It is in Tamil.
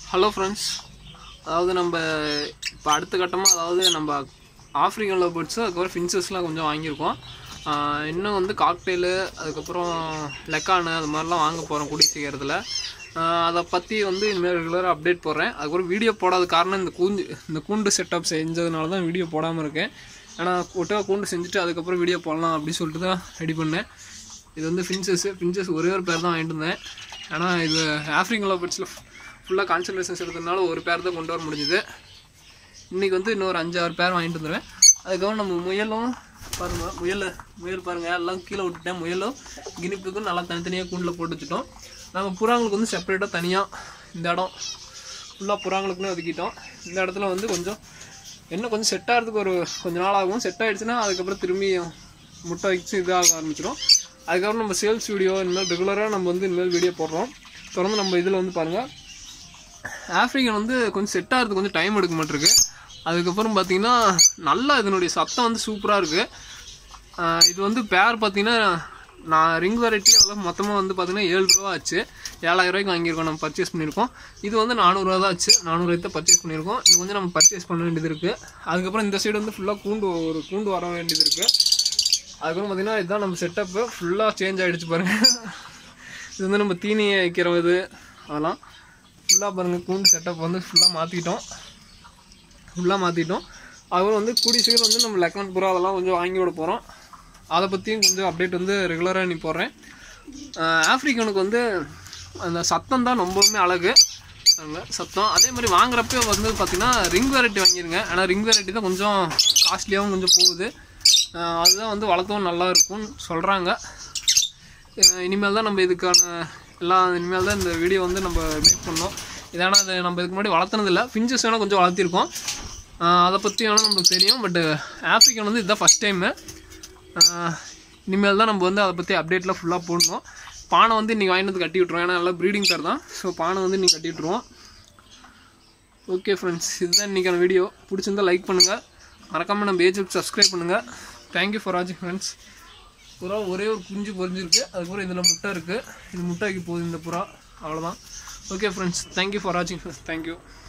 ஹலோ ஃப்ரெண்ட்ஸ் அதாவது நம்ம இப்போ அடுத்த கட்டமாக அதாவது நம்ம ஆஃப்ரிக்கன் லவ் பேர்ட்ஸு அதுக்கப்புறம் ஃபின்சஸ்லாம் கொஞ்சம் வாங்கியிருக்கோம் ஆஹ் இன்னும் வந்து காக்டெயிலு அதுக்கப்புறம் லெக்கானு அது மாதிரிலாம் வாங்க போகிறோம் கூடிய சீக்கிரத்தில் ஆஹ் அதை பற்றி வந்து இனிமேல் ரெகுலராக அப்டேட் போடுறேன் அதுக்கப்புறம் வீடியோ போடாத காரணம் இந்த கூண்டு இந்த கூண்டு செட்டப் செஞ்சதுனால தான் வீடியோ போடாமல் இருக்கேன் ஆனால் ஒட்டா கூண்டு செஞ்சுட்டு அதுக்கப்புறம் வீடியோ போடலாம் அப்படின்னு சொல்லிட்டு தான் ரெடி பண்ணேன் இது வந்து ஃபின்சஸ்ஸு ஃபின்சஸ் ஒரே ஒரு பேர் தான் வாங்கிட்டு இருந்தேன் ஆனால் இது ஆஃப்ரிக்கன் லவ் பேர்ட்ஸில் ஃபுல்லாக கான்சன்ட்ரேஷன்ஸ் எடுத்ததுனால ஒரு பேர் தான் கொண்டு வர முடிஞ்சுது இன்றைக்கி வந்து இன்னொரு அஞ்சு ஆறு பேர் வாங்கிட்டு வந்துடுவேன் அதுக்கப்புறம் நம்ம முயலும் பாருங்கள் முயல் முயல் பாருங்கள் எல்லாம் கீழே விட்டுட்டேன் முயலும் கினிப்புக்கும் நல்லா தனித்தனியாக கூண்டில் போட்டு வச்சுட்டோம் நாங்கள் புறாங்களுக்கு வந்து செப்பரேட்டாக தனியாக இந்த இடம் ஃபுல்லாக புறாங்களுக்குன்னு ஒதுக்கிட்டோம் இந்த இடத்துல வந்து கொஞ்சம் என்ன கொஞ்சம் செட் ஆகிறதுக்கு ஒரு கொஞ்ச நாள் ஆகும் செட் ஆகிடுச்சுன்னா அதுக்கப்புறம் திரும்பி முட்டை வச்சு இதாக ஆரம்பிச்சிடும் அதுக்கப்புறம் நம்ம சேல்ஸ் வீடியோ இனிமேல் ரெகுலராக நம்ம வந்து இனிமேல் வீடியோ போடுறோம் தொடர்ந்து நம்ம இதில் வந்து பாருங்கள் ஆஃப்ரிக்கன் வந்து கொஞ்சம் செட் ஆகிறதுக்கு கொஞ்சம் டைம் எடுக்க மாட்டிருக்கு அதுக்கப்புறம் பார்த்தீங்கன்னா நல்லா இதனுடைய சத்தம் வந்து சூப்பராக இருக்குது இது வந்து பேர் பார்த்தீங்கன்னா நான் ரிங் வெரைட்டி அதெல்லாம் மொத்தமாக வந்து பார்த்தீங்கன்னா ஏழு ரூபா ஆச்சு ஏழாயிரம் ரூபாய்க்கு வாங்கியிருக்கோம் நம்ம பர்ச்சேஸ் பண்ணியிருக்கோம் இது வந்து நானூறுரூவா தான் ஆச்சு நானூறுவாய்க்கு தான் பர்ச்சேஸ் பண்ணியிருக்கோம் இது வந்து நம்ம பர்ச்சேஸ் பண்ண வேண்டியது இருக்குது அதுக்கப்புறம் இந்த சைடு வந்து ஃபுல்லாக கூண்டு ஒரு கூண்டு வர வேண்டியது இருக்குது அதுக்கப்புறம் பார்த்தீங்கன்னா இதுதான் நம்ம செட்டப்பு ஃபுல்லாக சேஞ்ச் ஆகிடுச்சு பாருங்கள் இது வந்து நம்ம தீனி வைக்கிற இது அதெல்லாம் ஃபுல்லாக பாருங்கள் கூண்டு செட்டப் வந்து ஃபுல்லாக மாற்றிட்டோம் ஃபுல்லாக மாற்றிட்டோம் அதுக்கப்புறம் வந்து கூடிய சீக்கிரம் வந்து நம்ம லெக்கன் புறா அதெல்லாம் கொஞ்சம் வாங்கி விட போகிறோம் அதை பற்றியும் கொஞ்சம் அப்டேட் வந்து ரெகுலராக நீ போடுறேன் ஆஃப்ரிக்கனுக்கு வந்து அந்த சத்தம் தான் ரொம்பவுமே அழகு அங்க சத்தம் அதே மாதிரி வாங்குறப்ப வந்து பார்த்தீங்கன்னா ரிங் வெரைட்டி வாங்கிருங்க ஆனால் ரிங் வெரைட்டி தான் கொஞ்சம் காஸ்ட்லியாகவும் கொஞ்சம் போகுது அஹ் அதுதான் வந்து வளர்த்தவும் நல்லா இருக்கும்னு சொல்கிறாங்க இனிமேல் தான் நம்ம இதுக்கான எல்லாம் இனிமேல் தான் இந்த வீடியோ வந்து நம்ம மேக் பண்ணோம் இதேனா அது நம்ம இதுக்கு முன்னாடி வளர்த்துனதில்ல ஃபிஞ்சஸ் வேணால் கொஞ்சம் வளர்த்திருக்கோம் அஹ் அதை பற்றி வேணால் நம்மளுக்கு தெரியும் பட் ஆஃப்ரிக்கன் வந்து இதுதான் ஃபஸ்ட் டைமு இனிமேல் தான் நம்ம வந்து அதை பற்றி அப்டேட்லாம் ஃபுல்லாக போடணும் பானை வந்து இன்றைக்கி வாங்கிட்டு வந்து கட்டி விட்ருவோம் ஏன்னா நல்லா ப்ரீடிங் பேர் தான் ஸோ பானை வந்து இன்றைக்கி கட்டி விட்ருவோம் ஓகே ஃப்ரெண்ட்ஸ் இதுதான் இன்றைக்கான வீடியோ பிடிச்சிருந்தா லைக் பண்ணுங்கள் மறக்காமல் நம்ம ஏஜுக்கு சப்ஸ்கிரைப் பண்ணுங்கள் தேங்க்யூ ஃபார் வாட்சிங் ஃப்ரெண்ட்ஸ் புறா ஒரே ஒரு குஞ்சு பொரிஞ்சிருக்கு அதுக்கப்புறம் இதில் முட்டை இருக்குது இது முட்டை வைக்க போகுது இந்த புறா அவ்வளோதான் ஓகே ஃப்ரெண்ட்ஸ் தேங்க்யூ ஃபார் வாட்சிங் ஃப்ரெண்ட்ஸ் தேங்க்யூ